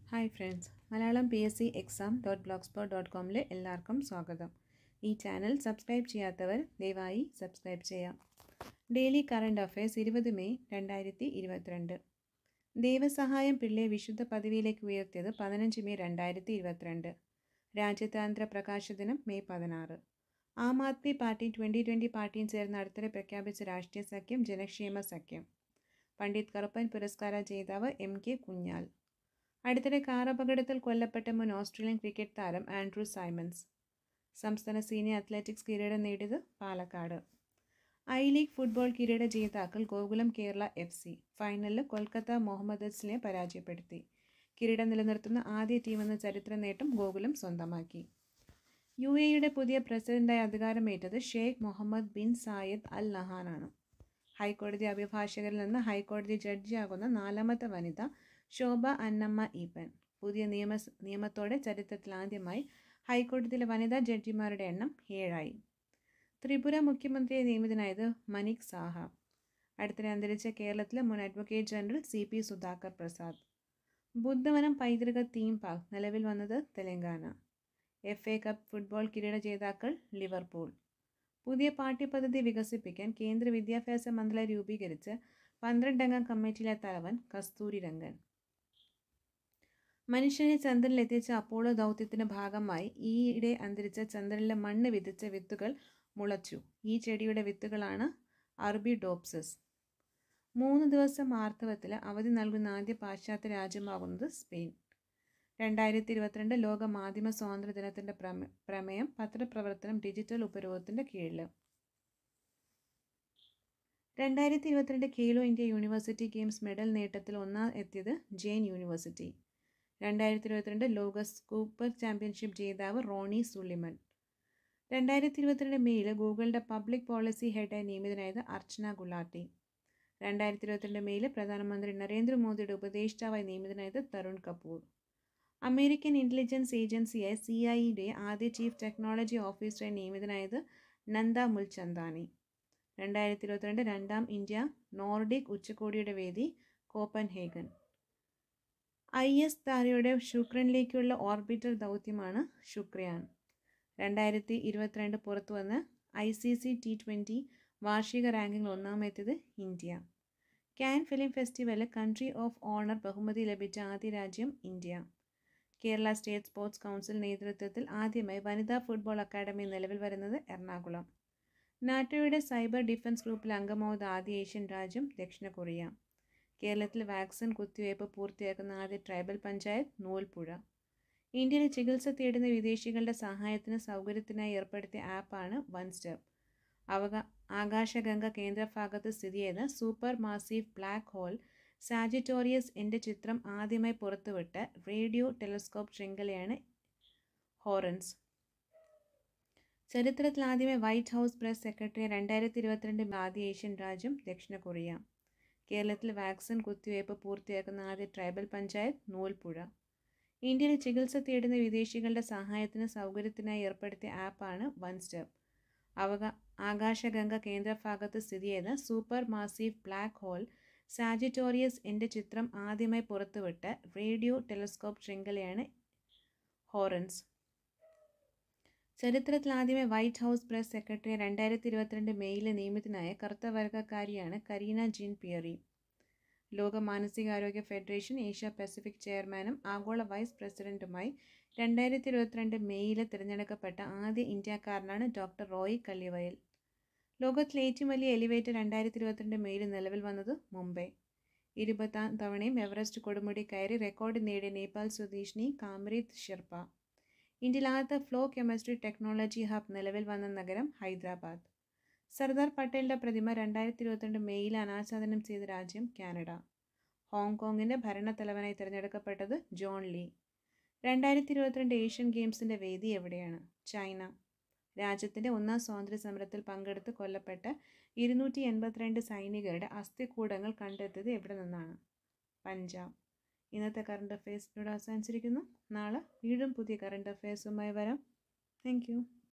hi friends Malayalam P S C exam dot blogspot dot കോമിലെ എല്ലാവർക്കും സ്വാഗതം ഈ ചാനൽ സബ്സ്ക്രൈബ് ചെയ്യാത്തവർ ദയവായി സബ്സ്ക്രൈബ് ചെയ്യാം ഡെയിലി കറണ്ട് അഫയേഴ്സ് ഇരുപത് മെയ് രണ്ടായിരത്തി ഇരുപത്തിരണ്ട് ദൈവസഹായം പിള്ളയെ വിശുദ്ധ പദവിയിലേക്ക് ഉയർത്തിയത് പതിനഞ്ച് മെയ് രണ്ടായിരത്തി ഇരുപത്തിരണ്ട് രാജ്യതാന്ത്ര പ്രകാശ ദിനം മെയ് പതിനാറ് Aam Aadmi party twenty twenty പാർട്ടിയും ചേർന്ന് അടുത്തിടെ പ്രഖ്യാപിച്ച രാഷ്ട്രീയ സഖ്യം ജനക്ഷേമ സഖ്യം പണ്ഡിറ്റ് കറുപ്പൻ പുരസ്കാര ജേതാവ് എം കെ കുഞ്ഞാൽ അടുത്തിടെ കാർ അപകടത്തിൽ കൊല്ലപ്പെട്ട മുൻ ഓസ്ട്രേലിയൻ ക്രിക്കറ്റ് താരം ആൻഡ്രൂ സൈമൺസ് സംസ്ഥാന സീനിയർ അത്ലറ്റിക്സ് കിരീടം നേടിയത് പാലക്കാട് ഐ ലീഗ് ഫുട്ബോൾ കിരീട ജേതാക്കൾ ഗോകുലം കേരള എഫ് സി ഫൈനലിൽ കൊൽക്കത്ത മുഹമ്മദൻസിനെ പരാജയപ്പെടുത്തി കിരീടം നിലനിർത്തുന്ന ആദ്യ ടീമെന്ന ചരിത്ര നേട്ടം ഗോകുലം സ്വന്തമാക്കി യു എയുടെ പുതിയ പ്രസിഡന്റായി അധികാരമേറ്റത് Sheikh Mohamed bin Zayed Al നഹാനാണ് ഹൈക്കോടതി അഭിഭാഷകരിൽ നിന്ന് ഹൈക്കോടതി ജഡ്ജിയാകുന്ന നാലാമത്തെ വനിത ശോഭ അന്നമ്മ ഈപ്പൻ പുതിയ നിയമ നിയമത്തോടെ ചരിത്രത്തിൽ ആദ്യമായി ഹൈക്കോടതിയിലെ വനിതാ ജഡ്ജിമാരുടെ എണ്ണം ഏഴായി ത്രിപുര മുഖ്യമന്ത്രിയെ നിയമിതനായത് മനിക് സാഹ അടുത്തിടെ അന്തരിച്ച കേരളത്തിലെ മുൻ advocate general C P Sudhakar Prasad Buddhavanam പൈതൃക തീം പാർക്ക് നിലവിൽ വന്നത് Telangana F A cup football കിരീട ജേതാക്കൾ ലിവർപൂൾ പുതിയ പാഠ്യപദ്ധതി വികസിപ്പിക്കാൻ കേന്ദ്ര വിദ്യാഭ്യാസ മന്ത്രാലയം രൂപീകരിച്ച് പന്ത്രണ്ടംഗ കമ്മിറ്റിയിലെ തലവൻ കസ്തൂരി രംഗൻ മനുഷ്യനെ ചന്ദ്രനിലെത്തിച്ച അപ്പോളോ ദൗത്യത്തിന്റെ ഭാഗമായി ഈയിടെ അന്തരിച്ച ചന്ദ്രനിലെ മണ്ണ് വിതച്ച വിത്തുകൾ മുളച്ചു ഈ ചെടിയുടെ വിത്തുകളാണ് അർബിഡോപ്സസ് മൂന്ന് ദിവസം ആർത്തവത്തിൽ അവധി നൽകുന്ന ആദ്യ പാശ്ചാത്യ രാജ്യമാകുന്നത് സ്പെയിൻ രണ്ടായിരത്തി ഇരുപത്തിരണ്ട് ലോക മാധ്യമ സ്വാതന്ത്ര്യ ദിനത്തിൻ്റെ പ്രമേ പ്രമേയം പത്രപ്രവർത്തനം ഡിജിറ്റൽ ഉപരോധത്തിൻ്റെ കീഴിൽ രണ്ടായിരത്തി ഇരുപത്തിരണ്ട് Khelo India university games medal നേട്ടത്തിൽ ഒന്നാം എത്തിയത് ജെയിൻ യൂണിവേഴ്സിറ്റി രണ്ടായിരത്തി ഇരുപത്തിരണ്ട് ലോക സ്കൂപ്പർ ചാമ്പ്യൻഷിപ്പ് ജേതാവ് റോണി സുളിമൻ രണ്ടായിരത്തി ഇരുപത്തിരണ്ട് മെയ്യിൽ ഗൂഗിളിൻ്റെ പബ്ലിക് പോളിസി ഹെഡായി നിയമിതനായത് അർച്ചന ഗുലാട്ടി രണ്ടായിരത്തി ഇരുപത്തിരണ്ട് മെയ്യിൽ പ്രധാനമന്ത്രി നരേന്ദ്രമോദിയുടെ ഉപദേഷ്ടാവായി നിയമിതനായത് തരുൺ കപൂർ അമേരിക്കൻ ഇൻ്റലിജൻസ് ഏജൻസിയായ സി ഐ യുടെ ആദ്യ ചീഫ് ടെക്നോളജി ഓഫീസറായി നിയമിതനായത് നന്ദ മുൽചന്ദാനി രണ്ടായിരത്തി ഇരുപത്തിരണ്ട് രണ്ടാം ഇന്ത്യ നോർഡിക് ഉച്ചകോടിയുടെ വേദി കോപ്പൻഹേഗൻ ഐ എസ് താരയുടെ ശുക്രനിലേക്കുള്ള ഓർബിറ്റർ ദൗത്യമാണ് ശുക്രയാൻ രണ്ടായിരത്തി ഇരുപത്തിരണ്ട് പുറത്തു വന്ന് I C C T twenty വാർഷിക റാങ്കിങ്ങിൽ ഒന്നാമെത്തിയത് ഇന്ത്യ ക്യാൻ ഫിലിം ഫെസ്റ്റിവലിൽ കൺട്രി ഓഫ് ഓണർ ബഹുമതി ലഭിച്ച ആദ്യ രാജ്യം India Kerala state sports council നേതൃത്വത്തിൽ ആദ്യമായി വനിതാ ഫുട്ബോൾ അക്കാദമി നിലവിൽ വരുന്നത് എറണാകുളം നാറ്റോയുടെ സൈബർ ഡിഫൻസ് ഗ്രൂപ്പിൽ അംഗമാവുന്ന ആദ്യ ഏഷ്യൻ രാജ്യം ദക്ഷിണ കൊറിയ കേരളത്തിൽ വാക്സിൻ കുത്തിവയ്പ് പൂർത്തിയാക്കുന്ന ആദ്യ ട്രൈബൽ പഞ്ചായത്ത് നൂൽപ്പുഴ ഇന്ത്യയിൽ ചികിത്സ തേടുന്ന വിദേശികളുടെ സഹായത്തിന് സൗകര്യത്തിനായി ഏർപ്പെടുത്തിയ ആപ്പാണ് വൺ സ്റ്റെപ്പ് അവകാ ആകാശഗംഗ കേന്ദ്രഭാഗത്ത് സ്ഥിതി ചെയ്യുന്ന supermassive black hole Sagittarius എൻ്റെ ചിത്രം ആദ്യമായി പുറത്തുവിട്ട റേഡിയോ ടെലസ്കോപ്പ് ശൃംഖലയാണ് ഹോറൻസ് ചരിത്രത്തിൽ ആദ്യമായി വൈറ്റ് ഹൗസ് പ്രസ് സെക്രട്ടറി രണ്ടായിരത്തി ഇരുപത്തിരണ്ട് ആദ്യ ഏഷ്യൻ രാജ്യം ദക്ഷിണ കൊറിയ കേരളത്തിൽ വാക്സിൻ കുത്തിവയ്പ് പൂർത്തിയാക്കുന്ന ആദ്യ ട്രൈബൽ പഞ്ചായത്ത് നൂൽപ്പുഴ ഇന്ത്യയിൽ ചികിത്സ തേടുന്ന വിദേശികളുടെ സഹായത്തിന് സൗകര്യത്തിനായി ഏർപ്പെടുത്തിയ ആപ്പാണ് വൺ സ്റ്റെപ്പ് അവകാ ആകാശഗംഗ കേന്ദ്രഭാഗത്ത് സ്ഥിതി ചെയ്യുന്ന supermassive black hole Sagittarius എൻ്റെ ചിത്രം ആദ്യമായി പുറത്തുവിട്ട റേഡിയോ ടെലസ്കോപ്പ് ശൃംഖലയാണ് ഹോറൻസ് ചരിത്രത്തിൽ ആദ്യമായി വൈറ്റ് ഹൗസ് പ്രസ് സെക്രട്ടറി രണ്ടായിരത്തി ഇരുപത്തിരണ്ട് മെയ്യിൽ നിയമിതനായ കറുത്ത വർഗ്ഗക്കാരിയാണ് കരീന ജിൻ പിയറി ലോക മാനസികാരോഗ്യ ഫെഡറേഷൻ ഏഷ്യ പസഫിക് ചെയർമാനും ആഗോള വൈസ് പ്രസിഡന്റുമായി രണ്ടായിരത്തി ഇരുപത്തിരണ്ട് മെയ്യിൽ തിരഞ്ഞെടുക്കപ്പെട്ട ആദ്യ ഇന്ത്യക്കാരനാണ് ഡോക്ടർ റോയ് കല്ലിവയൽ ലോകത്തിലെ ഏറ്റവും വലിയ എലിവേറ്റർ രണ്ടായിരത്തി ഇരുപത്തിരണ്ട് മെയ്യിൽ നിലവിൽ വന്നത് മുംബൈ ഇരുപത്താം തവണയും എവറസ്റ്റ് കൊടുമുടി കയറി റെക്കോർഡ് നേടിയ നേപ്പാൾ സ്വദേശിനി കാമരീത് ഷെർപ്പ ഇന്ത്യയിൽ ആദ്യത്തെ ഫ്ലോ കെമിസ്ട്രി ടെക്നോളജി ഹബ് നിലവിൽ വന്ന നഗരം ഹൈദരാബാദ് സർദാർ പട്ടേലിൻ്റെ പ്രതിമ രണ്ടായിരത്തി ഇരുപത്തിരണ്ട് മെയ്യിൽ അനാച്ഛാദനം ചെയ്ത രാജ്യം കാനഡ ഹോങ്കോങ്ങിൻ്റെ ഭരണത്തലവനായി തിരഞ്ഞെടുക്കപ്പെട്ടത് ജോൺ ലീ രണ്ടായിരത്തി ഇരുപത്തിരണ്ട് ഏഷ്യൻ ഗെയിംസിൻ്റെ വേദി എവിടെയാണ് ചൈന രാജ്യത്തിൻ്റെ ഒന്നാം സ്വാതന്ത്ര്യ സമരത്തിൽ പങ്കെടുത്ത് കൊല്ലപ്പെട്ട ഇരുന്നൂറ്റി എൺപത്തിരണ്ട് സൈനികരുടെ അസ്ഥികൂടങ്ങൾ കണ്ടെത്തിയത് എവിടെ നിന്നാണ് പഞ്ചാബ് ഇന്നത്തെ കറണ്ട് അഫയേഴ്സ് ഇവിടെ അവസാനിച്ചിരിക്കുന്നു നാളെ വീണ്ടും പുതിയ കറണ്ട് അഫയേഴ്സുമായി വരാം താങ്ക്